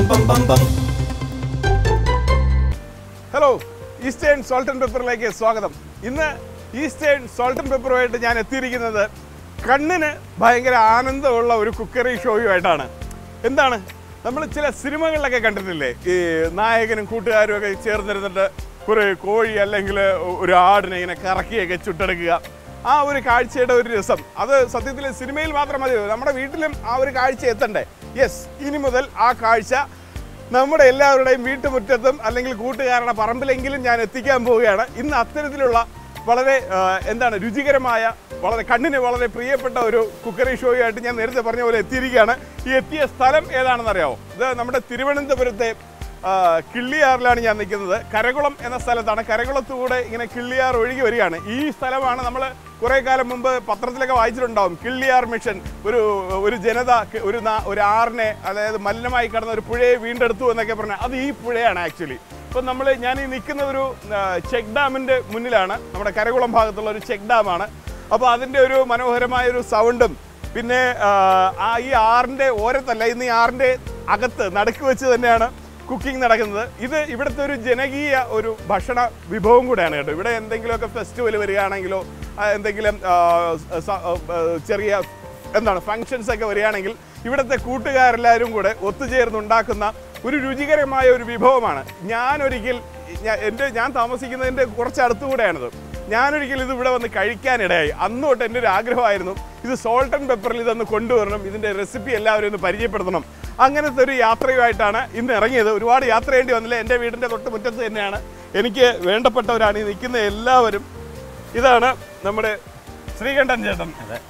Hello eastern salt and പെപ്പറിലേക്ക് സ്വാഗതം ഇന്ന് ഈസ്റ്റേൺ സോൾട്ട് ആൻഡ് പെപ്പറുമായിട്ട് ഞാൻ എത്തിയിരിക്കുന്നത് കണ്ണിന് ഭയങ്കര ആനന്ദമുള്ള ഒരു കുക്കറി ഷോയുമായിട്ടാണ് എന്താണ് നമ്മൾ ചില സിനിമകളിലൊക്കെ കണ്ടിട്ടില്ലേ ഈ നായകനും കൂട്ടുകാരും ഒക്കെ ചേർന്നിരുന്നിട്ട് കുറേ കോഴി അല്ലെങ്കിൽ ഒരു ആടിനെ ഇങ്ങനെ കറക്കിയൊക്കെ ചുട്ടെടുക്കുക ആ ഒരു കാഴ്ചയുടെ ഒരു രസം അത് സത്യത്തിൽ സിനിമയിൽ മാത്രം മതി നമ്മുടെ വീട്ടിലും ആ ഒരു കാഴ്ച എത്തണ്ടേ യെസ് ഇനി മുതൽ ആ കാഴ്ച നമ്മുടെ എല്ലാവരുടെയും വീട്ടുമുറ്റത്തും അല്ലെങ്കിൽ കൂട്ടുകാരുടെ പറമ്പിലെങ്കിലും ഞാൻ എത്തിക്കാൻ പോവുകയാണ് ഇന്ന് അത്തരത്തിലുള്ള വളരെ ആ, എന്താണ് രുചികരമായ വളരെ കണ്ണിന് വളരെ പ്രിയപ്പെട്ട ഒരു കുക്കറി ഷോയുമായിട്ട് ഞാൻ നേരത്തെ പറഞ്ഞ പോലെ എത്തിയിരിക്കുകയാണ് ഈ എത്തിയ സ്ഥലം ഏതാണെന്ന് അറിയാമോ ഇത് നമ്മുടെ തിരുവനന്തപുരത്തെ ആ, കിള്ളിയാറിലാണ് ഞാൻ നിൽക്കുന്നത് കരകുളം എന്ന സ്ഥലത്താണ് കരകുളത്തുകൂടെ ഇങ്ങനെ കിള്ളിയാർ ഒഴുകി വരികയാണ് ഈ സ്ഥലമാണ് നമ്മൾ കുറേ കാലം മുമ്പ് പത്രത്തിലൊക്കെ വായിച്ചിട്ടുണ്ടാവും കിള്ളിയാർ മിഷൻ ഒരു ഒരു ജനത ക- ഒരു നാ- ഒരു ആറിനെ അതായത് മലിനമായി കിടന്ന ഒരു പുഴയെ വീണ്ടെടുത്തു എന്നൊക്കെ പറഞ്ഞാൽ അത് ഈ പുഴയാണ് ആക്ച്വലി ഇപ്പം നമ്മൾ ഞാൻ ഈ നിൽക്കുന്ന ഒരു ചെക്ക് ഡാമിൻ്റെ മുന്നിലാണ് നമ്മുടെ കരകുളം ഭാഗത്തുള്ള ഒരു ചെക്ക് ഡാമാണ് അപ്പോൾ അതിൻ്റെ ഒരു മനോഹരമായ ഒരു സൗണ്ടും പിന്നെ ആ, ആ ഈ ആറിൻ്റെ ഓരത്തല്ല ഇന്ന് ഈ ആറിൻ്റെ അകത്ത് നടുക്ക് വെച്ച് തന്നെയാണ് കുക്കിംഗ് നടക്കുന്നത് ഇത് ഇവിടുത്തെ ഒരു ജനകീയ ഒരു ഭക്ഷണ വിഭവം കൂടെയാണ് കേട്ടോ ഇവിടെ എന്തെങ്കിലുമൊക്കെ ഫെസ്റ്റിവൽ വരികയാണെങ്കിലോ ആ, എന്തെങ്കിലും ആ, സ- ആ, ചെറിയ എന്താണ് ഫങ്ഷൻസ് ഒക്കെ വരികയാണെങ്കിൽ ഇവിടുത്തെ കൂട്ടുകാരെല്ലാവരും കൂടെ ഒത്തുചേർന്നുണ്ടാക്കുന്ന ഒരു രുചികരമായ ഒരു വിഭവമാണ് ഞാനൊരിക്കൽ ഞാൻ എൻ്റെ ഞാൻ താമസിക്കുന്നതിൻ്റെ കുറച്ച് അടുത്തുകൂടെയാണിത് ഞാനൊരിക്കൽ ഇത് ഇവിടെ വന്ന് കഴിക്കാനിടയായി അന്ന് തൊട്ട് എൻ്റെ ഒരു ആഗ്രഹമായിരുന്നു ഇത് സോൾട്ട് ആൻഡ് പെപ്പറിൽ ഇതൊന്ന് കൊണ്ടുവരണം ഇതിൻ്റെ റെസിപ്പി എല്ലാവരും ഒന്ന് പരിചയപ്പെടുത്തണം അങ്ങനത്തെ ഒരു യാത്രയുമായിട്ടാണ് ഇന്ന് ഇറങ്ങിയത് ഒരുപാട് യാത്ര ചെയ്യേണ്ടി വന്നില്ല എൻ്റെ വീടിൻ്റെ തൊട്ട് മുറ്റത്ത് തന്നെയാണ് എനിക്ക് വേണ്ടപ്പെട്ടവരാണ് ഈ നിൽക്കുന്ന എല്ലാവരും ഇതാണ് നമ്മുടെ ശ്രീകണ്ഠൻ ചേട്ടൻ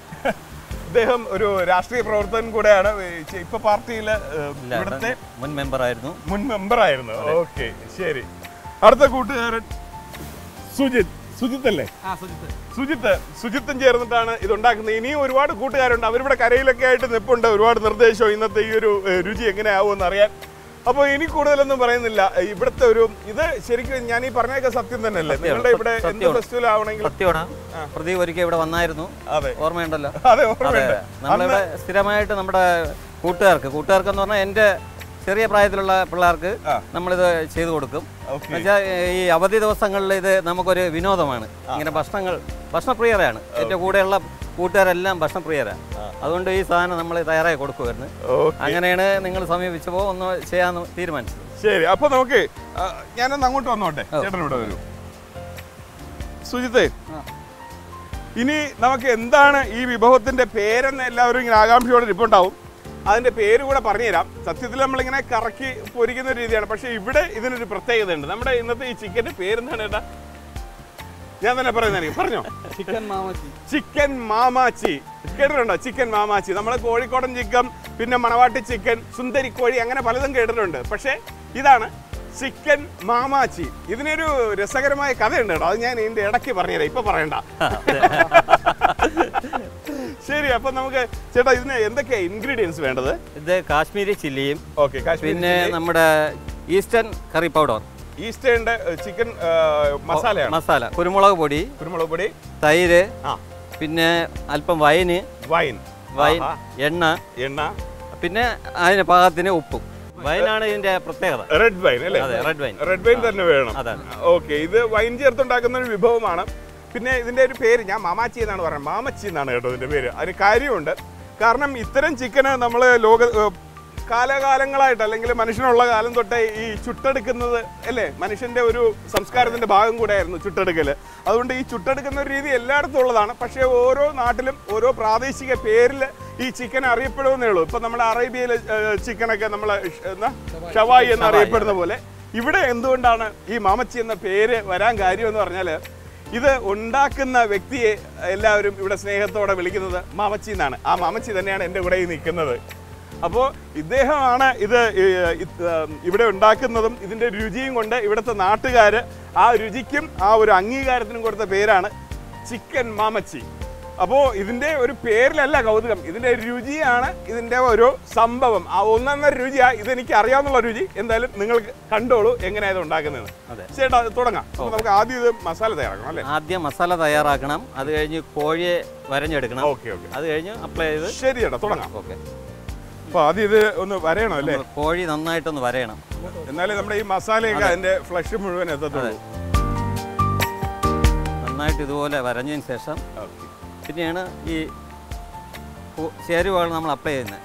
അദ്ദേഹം ഒരു രാഷ്ട്രീയ പ്രവർത്തകൻ കൂടെയാണ് ഈ- ഇപ്പൊ പാർട്ടിയിൽ ഇല്ല, ഇവിടുത്തെ മുൻ മെമ്പറായിരുന്നു മുൻ മെമ്പറായിരുന്നു ഓക്കെ ശരി അടുത്ത കൂട്ടുകാരൻ സുജിത് സുജിത്ത് അല്ലേ സുജിത്ത് സുജിത്തും ചേർന്നിട്ടാണ് ഇത് ഉണ്ടാക്കുന്നത് ഇനിയും ഒരുപാട് കൂട്ടുകാരുണ്ട് അവരിവിടെ കരയിലൊക്കെ ആയിട്ട് നിൽപ്പുണ്ട് ഒരുപാട് നിർദ്ദേശവും ഇന്നത്തെ ഈ ഒരു ഏഹ്, രുചി എങ്ങനെയാവുമെന്ന് അറിയാൻ അപ്പോൾ ഇനി കൂടുതലൊന്നും പറയുന്നില്ല ഇവിടുത്തെ ഒരു ഇത് ശരിക്കും ഞാൻ ഈ പറഞ്ഞൊക്കെ സത്യം തന്നെയല്ലേ സത്യമാണ്, നിങ്ങളുടെ ഇവിടെ എന്ത് സത്യമാണ്. ഫെസ്റ്റിവൽ ആവണമെങ്കിലും സത്യമാണ് പ്രദീപ് ഒരിക്കൽ ഇവിടെ വന്നായിരുന്നു അതെ ഓർമ്മയുണ്ടല്ലോ അതെ അതെ ഓർമ്മയുണ്ട് നമ്മളിവിടെ സ്ഥിരമായിട്ട് നമ്മുടെ കൂട്ടുകാർക്ക് കൂട്ടുകാർക്ക് എന്ന് പറഞ്ഞാൽ എൻ്റെ ചെറിയ പ്രായത്തിലുള്ള പിള്ളേർക്ക് ആ. നമ്മളിത് ചെയ്തു കൊടുക്കും ഓക്കെ എന്നുവെച്ചാൽ ഈ അവധി ദിവസങ്ങളിൽ ഇത് നമുക്കൊരു വിനോദമാണ് ഇങ്ങനെ ഭക്ഷണങ്ങൾ ഭക്ഷണപ്രിയരാണ് എൻ്റെ കൂടെയുള്ള കൂട്ടുകാരെല്ലാം ഭക്ഷണപ്രിയരാണ് അതുകൊണ്ട് ഈ സാധനം നമ്മൾ തയ്യാറായി കൊടുക്കുമായിരുന്നു ഓക്കെ അങ്ങനെയാണ് നിങ്ങൾ സമീപിച്ചപ്പോൾ ഒന്ന് ചെയ്യാമെന്ന് തീരുമാനിച്ചത് ശരി അപ്പൊ നമുക്ക് ആ, ഞാനൊന്ന് അങ്ങോട്ട് വന്നോട്ടെ ചേട്ടൻ ഇവിടെ വരൂ സുജിത്തെ ഇനി നമുക്ക് എന്താണ് ഈ വിഭവത്തിന്റെ പേരെന്ന് എല്ലാവരും ഇങ്ങനെ ആകാംക്ഷയോടെ ഇരിപ്പുണ്ടാവും അതിന്റെ പേര് കൂടെ പറഞ്ഞുതരാം സത്യത്തിൽ നമ്മളിങ്ങനെ കറക്കി പൊരിക്കുന്ന ഒരു രീതിയാണ് പക്ഷേ ഇവിടെ ഇതിനൊരു പ്രത്യേകതയുണ്ട് നമ്മുടെ ഇന്നത്തെ ഈ ചിക്കന്റെ പേരെന്താണ് ഏട്ടാ ഞാൻ തന്നെ പറയുന്നതായിരിക്കും പറഞ്ഞോ ചിക്കൻ മാമച്ചി ചിക്കൻ മാമാച്ചി കേട്ടിട്ടുണ്ടോ ചിക്കൻ മാമാച്ചി നമ്മൾ കോഴിക്കോടൻ ചിക്കൻ പിന്നെ മണവാട്ടി ചിക്കൻ സുന്ദരി കോഴി അങ്ങനെ പലതും കേട്ടിട്ടുണ്ട് പക്ഷേ ഇതാണ് ചിക്കൻ മാമാച്ചി ഇതിനൊരു രസകരമായ കഥയുണ്ട് കേട്ടോ അത് ഞാൻ ഇതിന്റെ ഇടയ്ക്ക് പറഞ്ഞുതരാം ഇപ്പൊ പറയണ്ട ശരി അപ്പൊ നമുക്ക് ചേട്ടാ ഇതിന് എന്തൊക്കെയാ ഇൻഗ്രീഡിയൻസ് വേണ്ടത് ഇത് കാശ്മീരി ചില്ലിയും ഓക്കെ കാശ്മീർ പിന്നെ നമ്മുടെ ഈസ്റ്റേൺ കറി പൗഡർ ഈസ്റ്റേണിന്റെ ചിക്കൻ മസാലയാണ് മസാല കുരുമുളക് പൊടി കുരുമുളക് പൊടി തൈര് ആ പിന്നെ അല്പം വൈന് വൈൻ വൈൻ ആഹാ. എണ്ണ എണ്ണ പിന്നെ അതിന് പാകത്തിന് ഉപ്പും വൈനാണ് ഇതിന്റെ പ്രത്യേകത റെഡ് വൈൻ അല്ലേ അതെ റെഡ് വൈൻ റെഡ് വൈൻ തന്നെ വേണം അതാണ് ഓക്കെ ഇത് വൈൻ ചേർത്തുണ്ടാക്കുന്ന ഒരു വിഭവമാണ് പിന്നെ ഇതിന്റെ ഒരു പേര് ഞാൻ മാമാച്ചി എന്നാണ് പറയുന്നത് മാമച്ചി എന്നാണ് കേട്ടോ ഇതിന്റെ പേര് അതിന് കാര്യമുണ്ട് കാരണം ഇത്തരം ചിക്കന് നമ്മൾ ലോക ഏർ കാലകാലങ്ങളായിട്ട് അല്ലെങ്കിൽ മനുഷ്യനുള്ള കാലം തൊട്ടേ ഈ ചുട്ടെടുക്കുന്നത് അല്ലേ മനുഷ്യന്റെ ഒരു സംസ്കാരത്തിന്റെ ഭാഗം കൂടെയായിരുന്നു ചുട്ടെടുക്കൽ അതുകൊണ്ട് ഈ ചുട്ടെടുക്കുന്ന ഒരു രീതി എല്ലായിടത്തും ഉള്ളതാണ് പക്ഷേ ഓരോ നാട്ടിലും ഓരോ പ്രാദേശിക പേരിൽ ഈ ചിക്കൻ അറിയപ്പെടുമെന്നേ ഉള്ളൂ ഇപ്പൊ നമ്മുടെ അറേബ്യയിൽ ചിക്കനൊക്കെ നമ്മൾ എന്നാ ഷവായി എന്ന് അറിയപ്പെടുന്ന പോലെ ഇവിടെ എന്തുകൊണ്ടാണ് ഈ മാമച്ചി എന്ന പേര് വരാൻ കാര്യം എന്ന് പറഞ്ഞാൽ ഇത് ഉണ്ടാക്കുന്ന വ്യക്തിയെ എല്ലാവരും ഇവിടെ സ്നേഹത്തോടെ വിളിക്കുന്നത് മാമച്ചി എന്നാണ് ആ മാമച്ചി തന്നെയാണ് എൻ്റെ കൂടെ ഈ നിൽക്കുന്നത് അപ്പോൾ ഇദ്ദേഹമാണ് ഇത് ഈ- ഇത് ഇവിടെ ഉണ്ടാക്കുന്നതും ഇതിൻ്റെ രുചിയും കൊണ്ട് ഇവിടുത്തെ നാട്ടുകാർ ആ രുചിക്കും ആ ഒരു അംഗീകാരത്തിനും കൊടുത്ത പേരാണ് ചിക്കൻ മാമച്ചി അപ്പോൾ ഇതിൻ്റെ ഒരു പേരിലല്ല കൗതുകം ഇതിൻ്റെ രുചിയാണ് ഇതിൻ്റെ ഒരു സംഭവം ആ ഒന്നൊന്നര രുചിയാ ഇതെനിക്ക് അറിയാവുന്ന രുചി എന്തായാലും നിങ്ങൾ കണ്ടോളൂ എങ്ങനെയാണ് ഇത് ഉണ്ടാക്കുന്നത് അതെ. ചേട്ടാ അത് തുടങ്ങാം അപ്പോൾ നമുക്ക് ആദ്യം ഇത് മസാല തയ്യാറാക്കണം അല്ലേ ആദ്യം മസാല തയ്യാറാക്കണം അത് കഴിഞ്ഞ് കോഴിയെ വരഞ്ഞെടുക്കണം ഓക്കെ ഓക്കെ അത് കഴിഞ്ഞ് അപ്ലൈ ചെയ്ത് ശരി ചേട്ടാ തുടങ്ങാം ഓക്കെ അപ്പോൾ ആദ്യം ഇത് ഒന്ന് വരയണം അല്ലേ നമ്മൾ കോഴി നന്നായിട്ടൊന്ന് വരയണം എന്നാലേ നമ്മുടെ ഈ മസാലയൊക്കെ അതിന്റെ ഫ്ലഷ് മുഴുവൻ എത്തത്തുള്ളൂ നന്നായിട്ട് ഇതുപോലെ വരഞ്ഞതിന് ശേഷം ഓക്കെ പിന്നെയാണ് ഈ കു- ചേരുവകൾ നമ്മൾ അപ്ലൈ ചെയ്യുന്നത്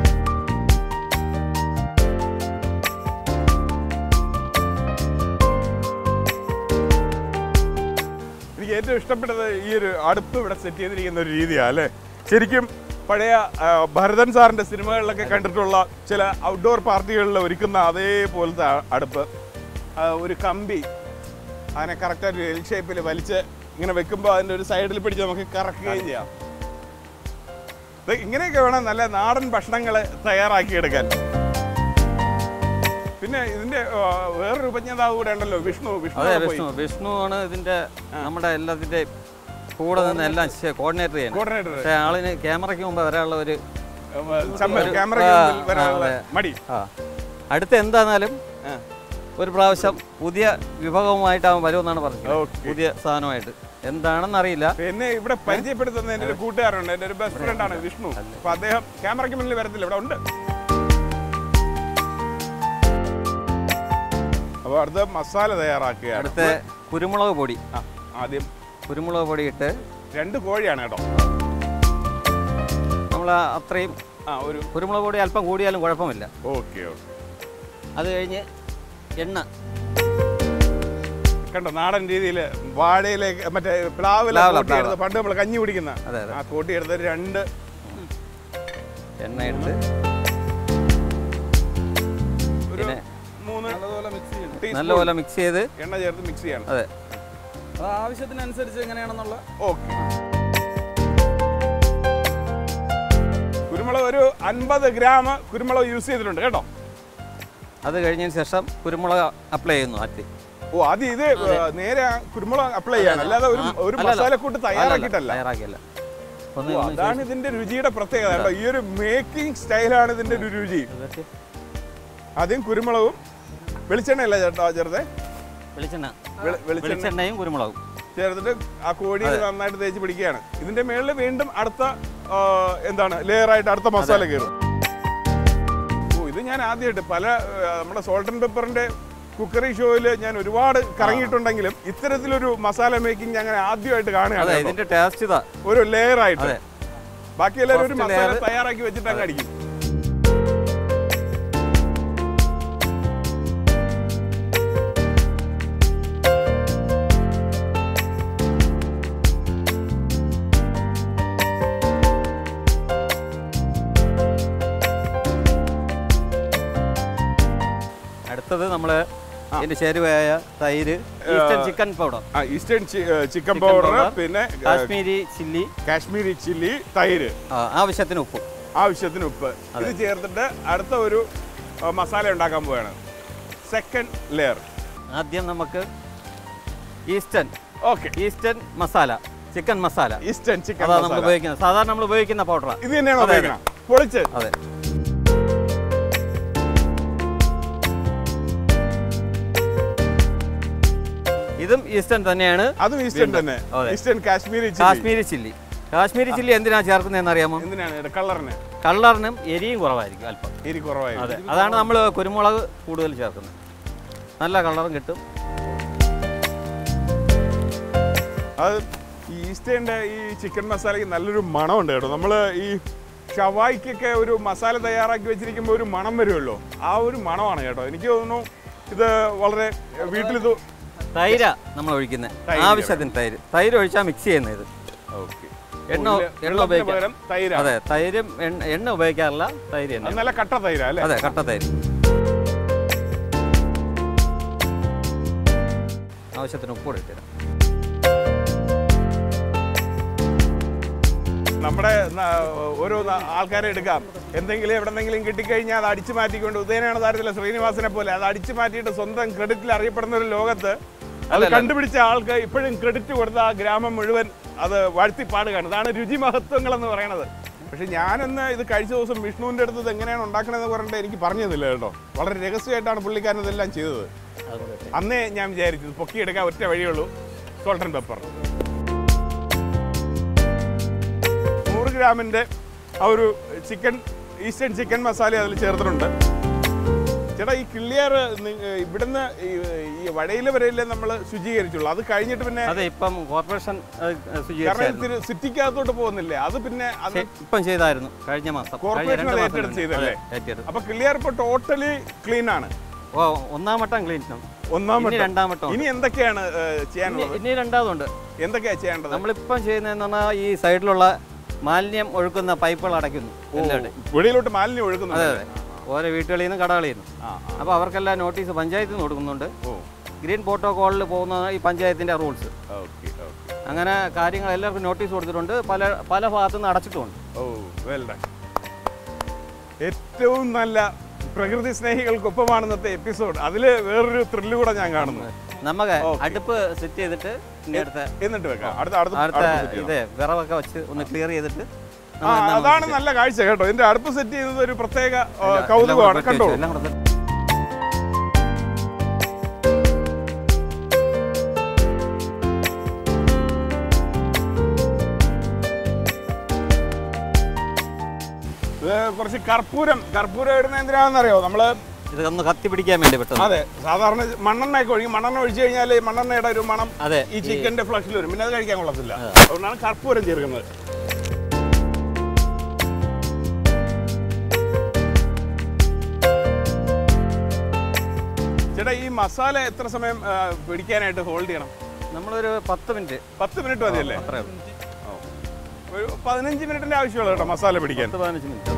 എനിക്ക് ഏറ്റവും ഇഷ്ടപ്പെട്ടത് ഈ ഒരു അടുപ്പ് ഇവിടെ സെറ്റ് ചെയ്തിരിക്കുന്ന ഒരു രീതിയാണ് അല്ലേ ശരിക്കും പഴയ ആ, ഭരതൻ സാറിന്റെ സിനിമകളിലൊക്കെ കണ്ടിട്ടുള്ള ചില ഔട്ട്ഡോർ പാർട്ടികളിൽ ഒരുക്കുന്ന അതേപോലത്തെ ആ- അടുപ്പ് ആ, ഒരു കമ്പി അതിനെ കറക്റ്റായിട്ട് എൽ ഷേപ്പിൽ വലിച്ച് ഇങ്ങനെ വെക്കുമ്പോൾ അതിൻ്റെ ഒരു സൈഡിൽ പിടിച്ച് നമുക്ക് കറക്കുകയും ചെയ്യാം ഇത് ഇങ്ങനെയൊക്കെ വേണം നല്ല നാടൻ ഭക്ഷണങ്ങൾ തയ്യാറാക്കിയെടുക്കാൻ പിന്നെ ഇതിന്റെ ആ, വേറൊരു ഉപജ്ഞാതാവ് കൂടെ ഉണ്ടല്ലോ വിഷ്ണു വിഷ്ണു അതെ അവിടെ പോയി. വിഷ്ണു വിഷ്ണു ആണ് ഇതിന്റെ നമ്മുടെ എല്ലാത്തിൻ്റെയും കൂടെ നിന്ന് എല്ലാം കോർഡിനേറ്റ് ചെയ്യുന്നത് കോർഡിനേറ്റർ പക്ഷേ ആളിന് ക്യാമറയ്ക്ക് മുമ്പ് വരാനുള്ള ഒരു ചമ്മൽ ഒരു- ക്യാമറ ആ, വരാനുള്ള അതെ. മടി ആ അടുത്ത എന്താന്നാലും ആ. ഒരു പ്രാവശ്യം പുതിയ വിഭവമായിട്ട് അവൻ വരുമെന്നാണ് പറഞ്ഞത് ഓക്കെ. പുതിയ സാധനമായിട്ട് എന്താണെന്ന് അറിയില്ല എന്നെ ഇവിടെ പരിചയപ്പെടുത്തുന്ന എൻ്റെ ഒരു കൂട്ടുകാരുണ്ട് എൻ്റെ ഒരു ബെസ്റ്റ് ഫ്രണ്ട് ആണ് വിഷ്ണു അപ്പൊ അദ്ദേഹം ക്യാമറയ്ക്ക് മുന്നിൽ വരത്തില്ല ഇവിടെ ഉണ്ട് അപ്പൊ അടുത്ത മസാല തയ്യാറാക്കുകയാണ് അടുത്ത കുരുമുളക് പൊടി ആ, ആദ്യം കുരുമുളക് പൊടി ഇട്ട് രണ്ട് കോഴിയാണ് കേട്ടോ നമ്മൾ അത്രയും ആ ഒരു കുരുമുളക് പൊടി അല്പം കൂടിയാലും കുഴപ്പമില്ല ഓക്കെ ഓക്കെ അത് കഴിഞ്ഞ് എണ്ണ കണ്ടോ നാടൻ രീതിയിൽ വാഴയിലേക്ക് മറ്റേ പ്ലാവില പ്ലാവില, കൂട്ടിയെടുത്ത് പണ്ട് നമ്മൾ കഞ്ഞി കുടിക്കുന്ന അതെ അതെ ആ കൂട്ടിയെടുത്ത് രണ്ട് എണ്ണ എടുത്ത് ഒരു പിന്നെ മൂന്ന് ടീസ്പൂൺ നല്ലപോലെ മിക്സ് ചെയ്ത് എണ്ണ ചേർത്ത് മിക്സ് ചെയ്യണം അതെ അത് ആവശ്യത്തിനനുസരിച്ച് എങ്ങനെയാണെന്നുള്ള ഓക്കെ കുരുമുളക് ഒരു അൻപത് ഗ്രാം കുരുമുളക് യൂസ് ചെയ്തിട്ടുണ്ട് കേട്ടോ അത് കഴിഞ്ഞതിന് ശേഷം കുരുമുളക് അപ്ലൈ ചെയ്യുന്നു ആറ്റി ഓ അത് ഇത് നേരെ ആ കുരുമുളക് അപ്ലൈ ചെയ്യാണ് അല്ലാതെ ഒരു ഒരു അല്ലല്ല. മസാലക്കൂട്ട് തയ്യാറാക്കിയിട്ടല്ല തയ്യാറാക്കിയല്ല ഒന്ന് ഓ, ഒന്ന് അതാണ് ഇതിന്റെ രുചിയുടെ പ്രത്യേകത കേട്ടോ ഈ ഒരു മേക്കിംഗ് സ്റ്റൈലാണ് ഇതിന്റെ ഒരു രുചി ഇതൊക്കെ ആദ്യം കുരുമുളകും വെളിച്ചെണ്ണയല്ല ചേട്ടാ ചേർത്തെ വെളിച്ചെണ്ണ വെളി- വെളിച്ചെണ്ണ വെളിച്ചെണ്ണയും കുരുമുളകും ചേർത്തിട്ട് ആ കോഴി നന്നായിട്ട് തേച്ച് പിടിക്കുകയാണ് ഇതിന്റെ മേളിൽ വീണ്ടും അടുത്ത ആ, എന്താണ് ലെയർ ആയിട്ട് അടുത്ത മസാല കയറും ഓ ഇത് ഞാൻ ആദ്യമായിട്ട് പല ആ, നമ്മുടെ സോൾട്ട് ആൻഡ് പെപ്പറിന്റെ കുക്കറി ഷോയിൽ ഞാൻ ഒരുപാട് കറങ്ങിയിട്ടുണ്ടെങ്കിലും ഇത്തരത്തിലൊരു മസാല മേക്കിംഗ് അങ്ങനെ ആദ്യമായിട്ട് അതെ കാണുകയാണ് കേട്ടോ. ഇതിന്റെ ടേസ്റ്റ് ഇതാ ഒരു ലെയർ ആയിട്ട് അതെ ബാക്കി എല്ലാവരും ഒരു First മസാല layer. തയ്യാറാക്കി വെച്ചിട്ട് അങ്ങ് അടിക്കും അടുത്തത് നമ്മൾ ഇതിന്റെ ചേരുവയായ തൈര് ഈസ്റ്റേൺ ചിക്കൻ പൗഡർ ആ ഈസ്റ്റേൺ ചിക്കൻ പൗഡർ powder, പിന്നെ ആ, കാശ്മീരി ചില്ലി കാശ്മീരി ചില്ലി തൈര് ആ, ആവശ്യത്തിന് ഉപ്പ് ആവശ്യത്തിന് ഉപ്പ് ഇത് ചേർത്തിട്ട് അടുത്ത ഒരു ആ, മസാല ഉണ്ടാക്കാൻ പോവുകയാണ് സെക്കൻഡ് ലെയർ ആദ്യം നമുക്ക് eastern okay eastern masala chicken masala eastern chicken അതാണ് നമ്മൾ മസാല ഉപയോഗിക്കുന്നത് സാധാരണ നമ്മൾ ഉപയോഗിക്കുന്ന പൗഡറാണ് ഇത് തന്നെയാണ് അതെ, ഉപയോഗിക്കണം പൊളിച്ച് അതെ ഇതും ഈസ്റ്റേൺ തന്നെയാണ് അതും ഈസ്റ്റേൺ വീണ്ടും. തന്നെ അതെ. Eastern Kashmiri chilli Kashmiri chilli Kashmiri chilli എന്തിനാ ചേർക്കുന്നതെന്ന് അറിയാമോ എന്തിനാണ് കളറിന് കളറിനും എരിയും കുറവായിരിക്കും അല്പം എരി കുറവായി അതെ അതാണ് നമ്മൾ കുരുമുളക് കൂടുതൽ ചേർക്കുന്നത് നല്ല കളറും കിട്ടും അത് ഈ ഈസ്റ്റേണിന്റെ ഈ ചിക്കൻ മസാലയ്ക്ക് നല്ലൊരു മണമുണ്ട് കേട്ടോ നമ്മൾ ഈ ഷവായിക്കൊക്കെ ഒരു മസാല തയ്യാറാക്കി വെച്ചിരിക്കുമ്പോൾ ഒരു മണം വരുമല്ലോ ആ ഒരു മണമാണ് കേട്ടോ എനിക്ക് തോന്നുന്നു ഇത് വളരെ വീട്ടിലിത് തൈര നമ്മൾ ഒഴിക്കുന്നത് തൈര് ആവശ്യത്തിന് തൈര് തൈര് ഒഴിച്ചാൽ മിക്സ് ചെയ്യുന്നത് ഇത് എണ്ണ എണ്ണ ഉപയോഗിക്കാം പകരം തൈര അതെ തൈരും എണ്ണ എണ്ണ ഉപയോഗിക്കാറില്ല തൈര് അത് തന്നെ നല്ല കട്ട തൈര അല്ലേ അതെ കട്ട തൈര് ആവശ്യത്തിന് ഉപ്പ് കൂടെ ഇട്ടുതരാം നമ്മുടെ ന- ഓരോ ന- ആൾക്കാരെ എടുക്കാം എന്തെങ്കിലും എവിടെന്നെങ്കിലും കിട്ടിക്കഴിഞ്ഞാൽ അത് അടിച്ചു മാറ്റിക്കൊണ്ട് ഉദയനാണ് താരത്തിലെ ശ്രീനിവാസനെ പോലെ അത് അടിച്ചു മാറ്റിയിട്ട് സ്വന്തം ക്രെഡിറ്റിൽ അറിയപ്പെടുന്ന ഒരു ലോകത്ത് അത് അല്ലല്ല. കണ്ടുപിടിച്ച ആൾക്ക് ഇപ്പോഴും ക്രെഡിറ്റ് കൊടുത്ത ആ ഗ്രാമം മുഴുവൻ അത് വാഴ്ത്തി പാടുകയാണ് ഇതാണ് രുചി മഹത്വങ്ങൾ എന്ന് പറയുന്നത് പക്ഷെ ഞാനന്ന് ഇത് കഴിച്ച ദിവസം വിഷ്ണുവിൻ്റെ അടുത്ത് ഇത് എങ്ങനെയാണ് ഉണ്ടാക്കണമെന്ന് പറഞ്ഞിട്ട് എനിക്ക് പറഞ്ഞു തന്നില്ല കേട്ടോ വളരെ രഹസ്യമായിട്ടാണ് പുള്ളിക്കാരൻ ഇതെല്ലാം ചെയ്തത് അന്നേ ഞാൻ വിചാരിച്ചത് പൊക്കിയെടുക്കാൻ ഒറ്റ വഴിയുള്ളൂ സോൾട്ട് ആൻഡ് പെപ്പർ നൂറ് ഗ്രാമിൻ്റെ ആ ഒരു ചിക്കൻ ഈസ്റ്റേൺ ചിക്കൻ മസാല അതിൽ ചേർത്തിട്ടുണ്ട് ചേട്ടാ ഈ കിള്ളിയാർ ഇവിടുന്ന് ഈ ഈ വടയിൽ വരെയല്ലേ നമ്മൾ ശുചീകരിച്ചുള്ളൂ അത് കഴിഞ്ഞിട്ട് പിന്നെ അതെ ഇപ്പം കോർപ്പറേഷൻ അത് കാരണം ശുചീകരിച്ചായിരുന്നു ഇത്തിരി സിറ്റിക്കകത്തോട്ട് പോകുന്നില്ലേ അത് പിന്നെ അത് ശേ, ഇപ്പം ചെയ്തായിരുന്നു കഴിഞ്ഞ മാസം കഴിഞ്ഞ കോർപ്പറേഷൻ രണ്ട് അത് മാസം ഏറ്റെടുത്ത് മുന്നേ. ചെയ്തല്ലേ? അതെ, ഏറ്റെടുത്തു അപ്പൊ കിള്ളിയാർ ഇപ്പൊ ടോട്ടലി ക്ലീൻ ആണ് ഓ ഒന്നാം വട്ടം ക്ലീൻ ഒന്നാം ഇനി വട്ടം. രണ്ടാം വട്ടം ഇനി എന്തൊക്കെയാണ് ഏ, ഇനി ചെയ്യാനുള്ളത് ഇനി രണ്ടാമതുണ്ട് എന്തൊക്കെയാ ചെയ്യേണ്ടത് നമ്മളിപ്പം ചെയ്യുന്നതെന്ന് പറഞ്ഞാൽ ഈ സൈഡിലുള്ള മാലിന്യം ഒഴുക്കുന്ന പൈപ്പുകൾ അടയ്ക്കുന്നു എല്ലാവരുടെയും വെളിയിലോട്ട് മാലിന്യം അതെ ഒഴുക്കുന്നുണ്ട് അതെ ഓരോ വീട്ടുകളിൽ നിന്ന് കടകളിൽ നിന്ന് ആ, ആ. അപ്പോൾ അവർക്കെല്ലാം നോട്ടീസ് പഞ്ചായത്തിൽ നിന്ന് കൊടുക്കുന്നുണ്ട് ഓ ഗ്രീൻ പ്രോട്ടോകോളിൽ പോകുന്ന ഈ പഞ്ചായത്തിൻ്റെ റൂൾസ് ഓക്കെ ഓക്കെ അങ്ങനെ കാര്യങ്ങൾ എല്ലാവർക്കും നോട്ടീസ് കൊടുത്തിട്ടുണ്ട് പല പല ഭാഗത്തു നിന്ന് അടച്ചിട്ടുമുണ്ട് ഓ വെൽ ഡൺ ഏറ്റവും നല്ല പ്രകൃതി സ്നേഹികൾക്കൊപ്പമാണ് ഇന്നത്തെ എപ്പിസോഡ് അതിൽ വേറൊരു ത്രില്ല് കൂടെ ഞാൻ കാണുന്നു നമുക്ക് Okay. അടുപ്പ് സെറ്റ് ചെയ്തിട്ട് ഇനി അടുത്ത എന്നിട്ട് വെക്കാം അടുത്ത അടുത്ത അടുത്ത അടുപ്പ് set ചെയ്യണം. ഇത് വിറവൊക്കെ വെച്ച് ഒന്ന് ക്ലിയർ ചെയ്തിട്ട് ആ നമ്മൾ എല്ലാം അതാണ് set നല്ല കാഴ്ച കേട്ടോ ഇതിന്റെ അടുപ്പ് സെറ്റ് ചെയ്യുന്നത് ഒരു പ്രത്യേക ആ, എല്ലാം കൂടെ കൗതുകമാണ് വെട്ടി കണ്ടോ വെച്ചു, എല്ലാം കൂടെ set- ഇത് കുറച്ച് കർപ്പൂരം കർപ്പൂരം ഇടുന്ന എന്തിനാണെന്നറിയോ നമ്മള് ഇത് ഒന്ന് കത്തി പിടിക്കാൻ വേണ്ടി പെട്ടെന്ന് അതെ സാധാരണ മണ്ണെണ്ണയൊക്കെ ഒഴിക്കും മണ്ണെണ്ണ ഒഴിച്ചു കഴിഞ്ഞാൽ മണ്ണെണ്ണയുടെ ഒരു മണം അതെ ഈ ചിക്കന്റെ ഫ്ലഷിൽ വരും പിന്നെ അത് കഴിക്കാൻ കൊള്ളത്തില്ല അതുകൊണ്ടാണ് കർപ്പൂരം ചേർക്കുന്നത് ചേട്ടാ ഈ മസാല എത്ര സമയം ആ, പിടിക്കാനായിട്ട് ഹോൾഡ് ചെയ്യണം നമ്മളൊരു പത്ത് മിനിറ്റ് പത്ത് മിനിറ്റ് മതിയല്ലേ അത്രേ ഉള്ളൂ ഓ. ഒരു പതിനഞ്ച് മിനിറ്റിന്റെ ആവശ്യമുള്ളൂ കേട്ടോ മസാല പിടിക്കാൻ പത്ത് പതിനഞ്ച് മിനിറ്റ്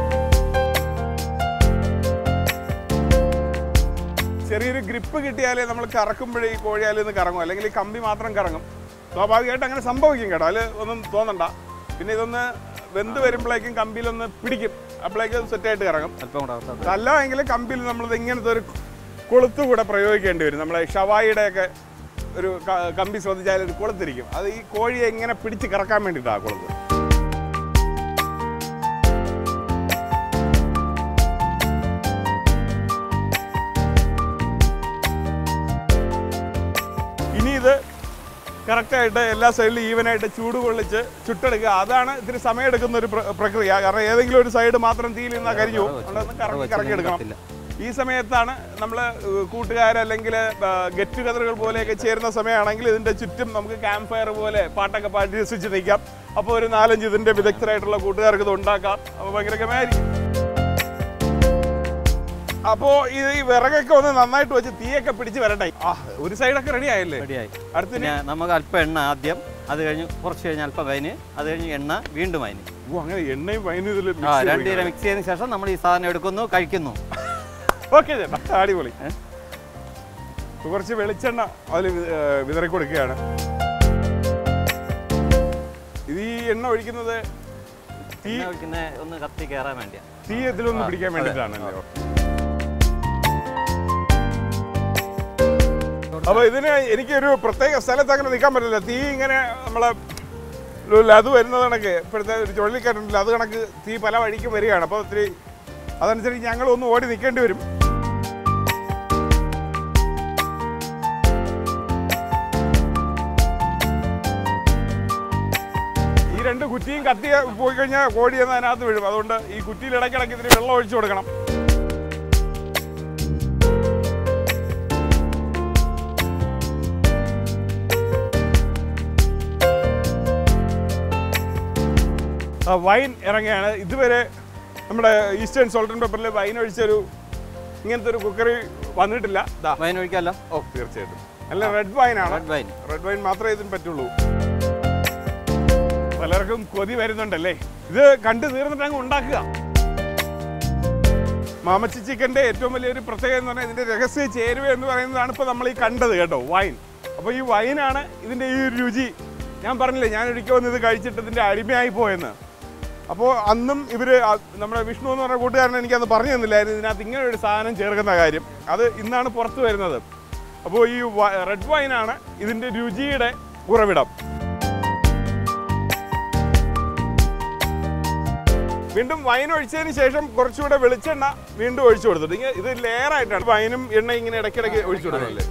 ചെറിയൊരു ഗ്രിപ്പ് കിട്ടിയാലേ നമ്മൾ കറക്കുമ്പോഴേ ഈ കോഴിയാലിൽ നിന്ന് കറങ്ങും അല്ലെങ്കിൽ ഈ കമ്പി മാത്രം കറങ്ങും സ്വാഭാവികമായിട്ട് അങ്ങനെ സംഭവിക്കും കേട്ടോ അതിൽ ഒന്നും തോന്നണ്ട പിന്നെ ഇതൊന്ന് വെന്ത് വരുമ്പോഴേക്കും കമ്പിയിലൊന്ന് പിടിക്കും അപ്പോഴേക്കും സെറ്റായിട്ട് കറങ്ങും അല്പം കൂടെ അകത്തോട്ട്. അല്ല എങ്കിൽ കമ്പിയിൽ നമ്മളിത് ഇങ്ങനത്തെ ഒരു കൊളുത്ത് കൂടെ പ്രയോഗിക്കേണ്ടി വരും നമ്മളെ ഷവായിയുടെ ഒക്കെ ഒരു ക- കമ്പി ശ്രദ്ധിച്ചാൽ ഒരു കൊളുത്തിരിക്കും അത് ഈ കോഴിയെ ഇങ്ങനെ പിടിച്ച് കറക്കാൻ വേണ്ടിയിട്ടാണ് ആ കൊളുത്ത് ഇനി ഇത് കറക്റ്റായിട്ട് എല്ലാ സൈഡിലും ഈവനായിട്ട് ചൂട് കൊള്ളിച്ച് ചുട്ടെടുക്കുക അതാണ് ഇത്തിരി സമയമെടുക്കുന്ന ഒരു പ്ര- പ്രക്രിയ കാരണം ഏതെങ്കിലും ഒരു സൈഡ് മാത്രം തീയിൽ നിന്നാൽ കരിഞ്ഞു പോകും അതുകൊണ്ട് കറക്കി കറക്കി എടുക്കണം പറ്റില്ല. ഈ സമയത്താണ് നമ്മൾ കൂട്ടുകാരല്ലെങ്കിൽ ഗെറ്റ് ടുഗദറുകൾ പോലെയൊക്കെ ചേരുന്ന സമയമാണെങ്കിൽ ഇതിൻ്റെ ചുറ്റും നമുക്ക് ക്യാമ്പ് ഫയർ പോലെ പാട്ടൊക്കെ പാടി രസിച്ച് നിൽക്കാം അപ്പോൾ ഒരു നാലഞ്ച് ഇതിൻ്റെ വിദഗ്ധരായിട്ടുള്ള കൂട്ടുകാർക്ക് ഇത് ഉണ്ടാക്കാം അപ്പോൾ ഭയങ്കര ഗമയായിരിക്കും അപ്പോൾ ഇത് ഈ വിറകൊക്കെ ഒന്ന് നന്നായിട്ട് വെച്ച് തീയൊക്കെ പിടിച്ച് വരട്ടെ ആ ഒരു സൈഡൊക്കെ റെഡി ആയല്ലേ റെഡിയായി അടുത്തിന് പിന്നെ നമുക്ക് അല്പം എണ്ണ ആദ്യം അത് കഴിഞ്ഞ് കുറച്ച് കഴിഞ്ഞ് അല്പം വൈന് അത് കഴിഞ്ഞ് എണ്ണ വീണ്ടും വൈന് ഓ അങ്ങനെ എണ്ണയും വൈനും ഇതിൽ ആ രണ്ടുപേരെ മിക്സ് ചെയ്തതിന് ശേഷം നമ്മൾ ഈ സാധനം എടുക്കുന്നു കഴിക്കുന്നു ഓക്കെ ചേട്ടാ അടിപൊളി ഏ? കുറച്ച് വെളിച്ചെണ്ണ അതിൽ വിതറി കൊടുക്കുകയാണ് ഇത് ഈ എണ്ണ ഒഴിക്കുന്നത് തീ എണ്ണ ഒഴിക്കുന്ന ഒന്ന് കത്തി കയറാൻ വേണ്ടിയാ തീ ഇതിലൊന്ന് പിടിക്കാൻ വേണ്ടിയിട്ടാണല്ലോ അപ്പൊ ഇതിന് എനിക്കൊരു പ്രത്യേക സ്ഥലത്ത് അങ്ങനെ നിൽക്കാൻ പറ്റില്ല തീ ഇങ്ങനെ നമ്മളെ ലുല്ല അത് വരുന്നത് കണക്ക് ഇപ്പോഴത്തെ ഒരു ചുഴലിക്കാറ്റുണ്ടല്ലോ അത് കണക്ക് തീ പല വഴിക്കും വരികയാണ് അപ്പോൾ ഒത്തിരി അതനുസരിച്ച് ഞങ്ങൾ ഒന്ന് ഓടി നിൽക്കേണ്ടി വരും ഈ രണ്ട് കുറ്റിയും കത്തി പോയി കഴിഞ്ഞാൽ കോഴി എന്ന് അതിനകത്ത് വീഴും അതുകൊണ്ട് ഈ കുറ്റിയിൽ ഇടയ്ക്കിടയ്ക്ക് ഇതിന് വെള്ളം ഒഴിച്ചു കൊടുക്കണം ആ, വൈൻ ഇറങ്ങുകയാണ് ഇതുവരെ നമ്മുടെ ഈസ്റ്റേൺ സോൾട്ട് ആൻഡ് പെപ്പറിൽ വൈൻ ഒഴിച്ചൊരു ഇങ്ങനത്തെ ഒരു കുക്കറി വന്നിട്ടില്ല ദാ വൈൻ ഒഴിക്കാമല്ലോ ഓ തീർച്ചയായിട്ടും നല്ല റെഡ് വൈനാണ് റെഡ് വൈൻ റെഡ് വൈൻ മാത്രമേ ഇതിന് പറ്റുള്ളൂ പലർക്കും കൊതി വരുന്നുണ്ടല്ലേ ഇത് കണ്ടു തീർന്നിട്ട് അങ്ങ് ഉണ്ടാക്കുക മാമച്ചി ചിക്കൻ്റെ ഏറ്റവും വലിയൊരു പ്രത്യേകത എന്ന് പറഞ്ഞാൽ ഇതിൻ്റെ രഹസ്യ ചേരുവ എന്ന് പറയുന്നതാണ് ഇപ്പോൾ നമ്മൾ ഈ കണ്ടത് കേട്ടോ വൈൻ അപ്പോൾ ഈ വൈനാണ് ഇതിൻ്റെ ഈ ഒരു രുചി ഞാൻ പറഞ്ഞില്ലേ ഞാൻ ഒരിക്കൽ വന്ന് ഇത് കഴിച്ചിട്ട് ഇതിൻ്റെ അടിമയായി പോയെന്ന് അപ്പോൾ അന്നും ഇവർ നമ്മുടെ വിഷ്ണു എന്ന് പറഞ്ഞ കൂട്ടുകാരൻ എനിക്കത് പറഞ്ഞു തന്നില്ലായിരുന്നു ഇതിനകത്ത് ഇങ്ങനെ ഒരു സാധനം ചേർക്കുന്ന കാര്യം അത് ഇന്നാണ് പുറത്ത് വരുന്നത് അപ്പോൾ ഈ റെഡ് വൈനാണ് ഇതിൻ്റെ രുചിയുടെ ഉറവിടം വീണ്ടും വൈൻ ഒഴിച്ചതിന് ശേഷം കുറച്ചുകൂടെ വെളിച്ചെണ്ണ വീണ്ടും ഒഴിച്ചു കൊടുത്തിട്ട് ഇങ്ങനെ ഇത് ലെയർ ആയിട്ടാണ് വൈനും എണ്ണ ഇങ്ങനെ ഇടയ്ക്കിടയ്ക്ക് ഒഴിച്ചു കൊടുക്കുന്നത്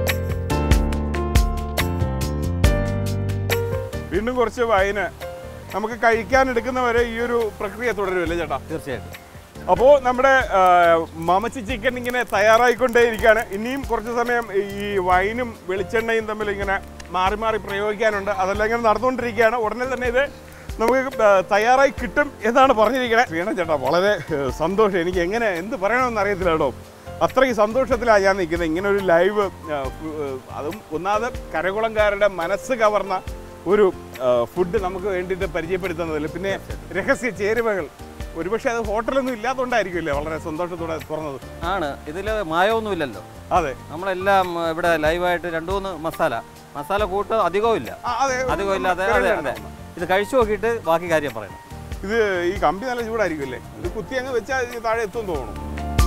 വീണ്ടും കുറച്ച് വൈന് നമുക്ക് കഴിക്കാൻ എടുക്കുന്നവരെ ഈ ഒരു പ്രക്രിയ തുടരുമല്ലേ ചേട്ടാ തീർച്ചയായിട്ടും അപ്പോൾ നമ്മുടെ ആ, മമച്ചി ചിക്കൻ ഇങ്ങനെ തയ്യാറായിക്കൊണ്ടേയിരിക്കുകയാണ് ഇനിയും കുറച്ച് സമയം ഈ വൈനും വെളിച്ചെണ്ണയും തമ്മിൽ ഇങ്ങനെ മാറി മാറി പ്രയോഗിക്കാനുണ്ട് അതെല്ലാം ഇങ്ങനെ നടന്നുകൊണ്ടിരിക്കുകയാണ് ഉടനെ തന്നെ ഇത് നമുക്ക് ആ, തയ്യാറായി കിട്ടും എന്നാണ് പറഞ്ഞിരിക്കുന്നത് വീണ ചേട്ടാ വളരെ ഏ, സന്തോഷം എനിക്ക് എങ്ങനെ എന്ത് പറയണമെന്ന് അറിയത്തില്ല കേട്ടോ അത്രയും സന്തോഷത്തിലാണ് ഞാൻ നിൽക്കുന്നത് ഇങ്ങനെ ഒരു ലൈവ് ആ, ഫു- ഏ, അതും ഒന്നാമത് കരകുളംകാരുടെ മനസ്സ് കവർന്ന ഒരു ഫുഡ് നമുക്ക് വേണ്ടിയിട്ട് പരിചയപ്പെടുത്തുന്നതിൽ പിന്നെ രഹസ്യ ചേരുവകൾ ഒരുപക്ഷെ അത് ഹോട്ടലൊന്നും ഇല്ലാത്തതുകൊണ്ടായിരിക്കുമല്ലേ വളരെ സന്തോഷത്തോടെ തുറന്നത് ആണ് ഇതിൽ മായമൊന്നുമില്ലല്ലോ അതെ നമ്മളെല്ലാം ഏർ, ഇവിടെ ലൈവായിട്ട് രണ്ട് മൂന്ന് മസാല മസാല കൂട്ട് അധികവും ഇല്ല ആ, അതെ അധികം ഇല്ലാതെ അതെ അതെ ഇത് കഴിച്ചു നോക്കിയിട്ട് ബാക്കി കാര്യം പറയണം ഇത് ഈ കമ്പി നല്ല ചൂടായിരിക്കുമല്ലേ ഇത് കുത്തി അങ്ങ് വെച്ചാൽ ഇത് താഴെ എത്തും തോന്നുന്നു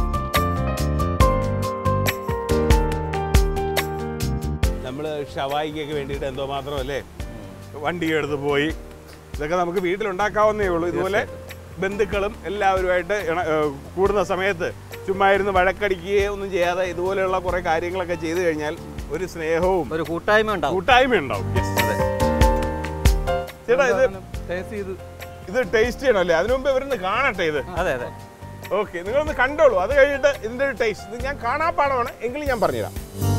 നമ്മൾ ഷവായിക്കൊക്കെ വേണ്ടിയിട്ട് എന്തോ മാത്രമല്ലേ വണ്ടി എടുത്ത് പോയി ഇതൊക്കെ നമുക്ക് വീട്ടിലുണ്ടാക്കാവുന്നേ ഉള്ളൂ ഇതുപോലെ ബന്ധുക്കളും എല്ലാവരുമായിട്ട് ഇണ- ഏഹ് കൂടുന്ന സമയത്ത് ചുമ്മാ ഇരുന്ന് വഴക്കടിക്കുകയോ ഒന്നും ചെയ്യാതെ ഇതുപോലെയുള്ള കുറേ കാര്യങ്ങളൊക്കെ ചെയ്തു കഴിഞ്ഞാൽ ഒരു സ്നേഹവും ഒരു കൂട്ടായ്മ ഉണ്ടാവും കൂട്ടായ്മ ഉണ്ടാവും Yes. ചേട്ടാ ഇത് ടേസ്റ്റ് ചെയ്ത് ഇത് ടേസ്റ്റ് ചെയ്യണമല്ലേ അതിനു മുമ്പ് ഇവരൊന്ന് കാണട്ടെ ഇത് അതെ അതെ ഓക്കെ നിങ്ങളൊന്ന് കണ്ടോളൂ അത് കഴിഞ്ഞിട്ട് ഇതിന്റെ ഒരു ടേസ്റ്റ് ഇത് ഞാൻ കാണാൻ പാടമാണ് എങ്കിലും ഞാൻ പറഞ്ഞുതരാം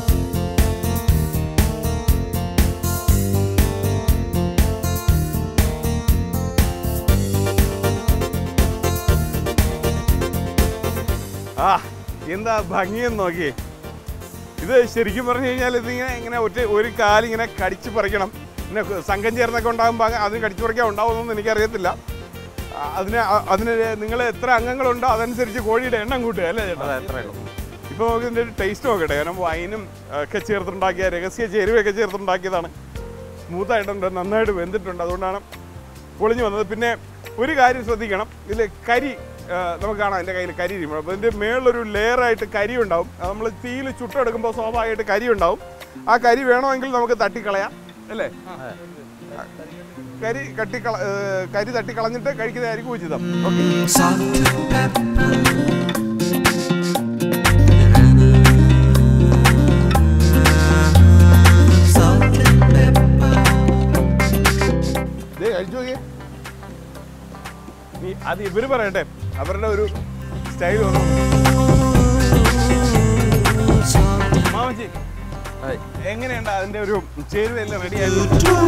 ആ എന്താ ഭംഗിയെന്ന് നോക്കിയേ ഇത് ശരിക്കും പറഞ്ഞു കഴിഞ്ഞാൽ ഇതിങ്ങനെ ഇങ്ങനെ ഒറ്റ ഒരു കാലിങ്ങനെ കടിച്ചു പറിക്കണം പിന്നെ സംഘം ചേർന്നൊക്കെ ഉണ്ടാകുമ്പോൾ അതിന് കടിച്ചു പറിക്കാൻ ഉണ്ടാവുമെന്നൊന്നും എനിക്കറിയത്തില്ല ആ, അതിന് അ- അതിന് നിങ്ങൾ എത്ര അംഗങ്ങളുണ്ടോ അതനുസരിച്ച് കോഴിയുടെ എണ്ണം കൂട്ടുക അല്ലേ ചേട്ടാ അതെ അത്രേ ഉള്ളൂ ഇപ്പോൾ നമുക്ക് ഇതിൻ്റെ ഒരു ടേസ്റ്റ് നോക്കട്ടെ കാരണം വൈനും ഒക്കെ ചേർത്തുണ്ടാക്കിയ രഹസ്യ ചേരുവയൊക്കെ ചേർത്തുണ്ടാക്കിയതാണ് സ്മൂത്തായിട്ടുണ്ട് നന്നായിട്ട് വെന്തിട്ടുണ്ട് അതുകൊണ്ടാണ് പൊളിഞ്ഞു വന്നത് പിന്നെ ഒരു കാര്യം ശ്രദ്ധിക്കണം ഇതിൽ കരി ആ, നമുക്ക് കാണാം എൻ്റെ കയ്യിൽ കരി ഇരിക്കും അപ്പോൾ ഇതിൻ്റെ മേളിലൊരു ലെയറായിട്ട് കരി ഉണ്ടാവും അത് നമ്മൾ തീയിൽ ചുട്ടെടുക്കുമ്പോൾ സ്വാഭാവികമായിട്ട് കരി ഉണ്ടാവും ആ കരി വേണമെങ്കിൽ നമുക്ക് തട്ടിക്കളയാം അല്ലേ കരി കട്ടിക്കള ഏ, കരി തട്ടിക്കളഞ്ഞിട്ട് കഴിക്കുന്നതായിരിക്കും ഉചിതം okay salt and pepper. Salt and pepper. ദേ കഴിച്ചു നോക്കിയേ നീ അത് ഇവര് പറയട്ടെ അവരുടെ ഒരു സ്റ്റൈൽ വന്നു മാമച്ചി അതെ എങ്ങനെയുണ്ട് അതിന്റെ ഒരു ചേരുവയെല്ലാം റെഡി ആയത്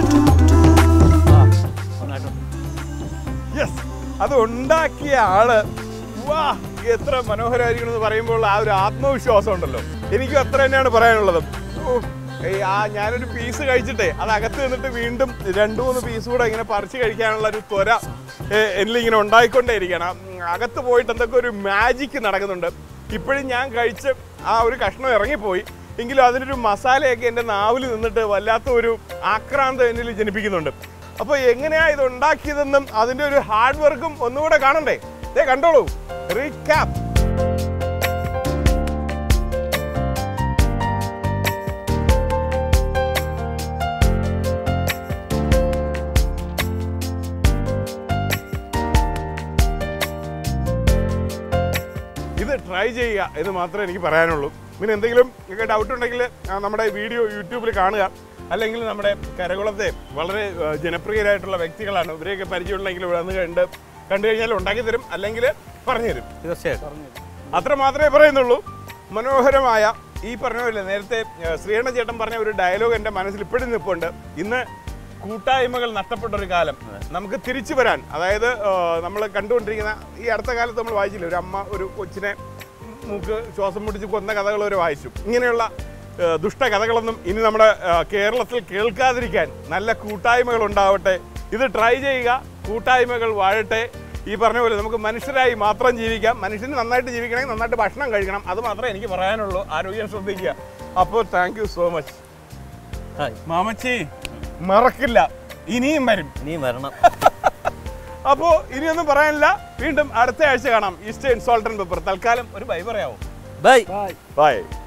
യെസ് അത് ഉണ്ടാക്കിയ ആള് വാ എത്ര മനോഹരമായിരിക്കണം എന്ന് പറയുമ്പോൾ ആ ഒരു ആത്മവിശ്വാസം ഉണ്ടല്ലോ എനിക്കും അത്ര തന്നെയാണ് പറയാനുള്ളത് ഓ, ഏയ് ആ ഞാനൊരു പീസ് കഴിച്ചിട്ടേ അത് അകത്ത് നിന്നിട്ട് വീണ്ടും രണ്ടു മൂന്ന് പീസ് കൂടെ ഇങ്ങനെ പറിച്ച് കഴിക്കാനുള്ള ഒരു ത്വര ഏ, എന്നിലിങ്ങനെ ഉണ്ടായിക്കൊണ്ടേ ഇരിക്കണം അകത്ത് പോയിട്ട് എന്തൊക്കെ ഒരു മാജിക്ക് നടക്കുന്നുണ്ട് ഇപ്പോഴും ഞാൻ കഴിച്ച് ആ ഒരു കഷ്ണം ഇറങ്ങിപ്പോയി എങ്കിലും അതിനൊരു മസാലയൊക്കെ എൻ്റെ നാവിൽ നിന്നിട്ട് വല്ലാത്ത ഒരു ആക്രാന്തം എന്നിൽ ജനിപ്പിക്കുന്നുണ്ട് അപ്പോൾ എങ്ങനെയാ ഇത് ഉണ്ടാക്കിയതെന്നും അതിൻ്റെ ഒരു ഹാർഡ് വർക്കും ഒന്നുകൂടെ കാണണ്ടേ ദേ കണ്ടോളൂ റീക്യാപ്പ് ഇത് ട്രൈ ചെയ്യുക എന്ന് മാത്രമേ എനിക്ക് പറയാനുള്ളൂ പിന്നെ എന്തെങ്കിലും നിങ്ങൾക്ക് ഡൗട്ട് ഉണ്ടെങ്കിൽ ആ, നമ്മുടെ വീഡിയോ യൂട്യൂബിൽ കാണുക അല്ലെങ്കിൽ നമ്മുടെ കരകുളത്തെ വളരെ ആ, ജനപ്രിയരായിട്ടുള്ള വ്യക്തികളാണ് ഇവരെയൊക്കെ പരിചയമുണ്ടെങ്കിൽ ഇവിടെ വന്ന് കണ്ട് കണ്ടു കഴിഞ്ഞാൽ ഉണ്ടാക്കി തരും അല്ലെങ്കിൽ പറഞ്ഞു തരും തീർച്ചയായിട്ടും അത്ര മാത്രമേ പറയുന്നുള്ളൂ മനോഹരമായ ഈ പറഞ്ഞ പോലെ നേരത്തെ ആ, ശ്രീയണ്ണ ചേട്ടൻ പറഞ്ഞ ഒരു ഡയലോഗ് എൻ്റെ മനസ്സിൽ ഇപ്പോഴും നിൽപ്പുണ്ട് ഇന്ന് കൂട്ടായ്മകൾ നഷ്ടപ്പെട്ട ഒരു കാലം നമുക്ക് തിരിച്ചു വരാൻ അതായത് നമ്മൾ കണ്ടുകൊണ്ടിരിക്കുന്ന ഈ അടുത്ത കാലത്ത് നമ്മൾ വായിച്ചില്ലേ ഒരു അമ്മ ഒരു കൊച്ചിനെ മൂക്ക് ശ്വാസം മുട്ടിച്ച് കൊന്ന കഥകൾ വരെ വായിച്ചു ഇങ്ങനെയുള്ള ആ, ദുഷ്ട കഥകളൊന്നും ഇനി നമ്മുടെ ആ, കേരളത്തിൽ കേൾക്കാതിരിക്കാൻ നല്ല കൂട്ടായ്മകൾ ഉണ്ടാവട്ടെ ഇത് ട്രൈ ചെയ്യുക കൂട്ടായ്മകൾ വാഴട്ടെ ഈ പറഞ്ഞ പോലെ നമുക്ക് മനുഷ്യരായി മാത്രം ജീവിക്കാം മനുഷ്യന് നന്നായിട്ട് ജീവിക്കണമെങ്കിൽ നന്നായിട്ട് ഭക്ഷണം കഴിക്കണം അത് മാത്രമേ എനിക്ക് പറയാനുള്ളൂ ആരോഗ്യം ശ്രദ്ധിക്കുക അപ്പോൾ thank you so much hi മാമച്ചി മറക്കില്ല ഇനിയും വരും ഇനിയും വരണം അപ്പോൾ ഇനിയൊന്നും പറയാനില്ല വീണ്ടും അടുത്ത ആഴ്ച കാണാം ഈസ്റ്റേൺ സോൾട്ട് ആൻഡ് പെപ്പർ തൽക്കാലം ഒരു ബൈ പറയാമോ ബൈ ബൈ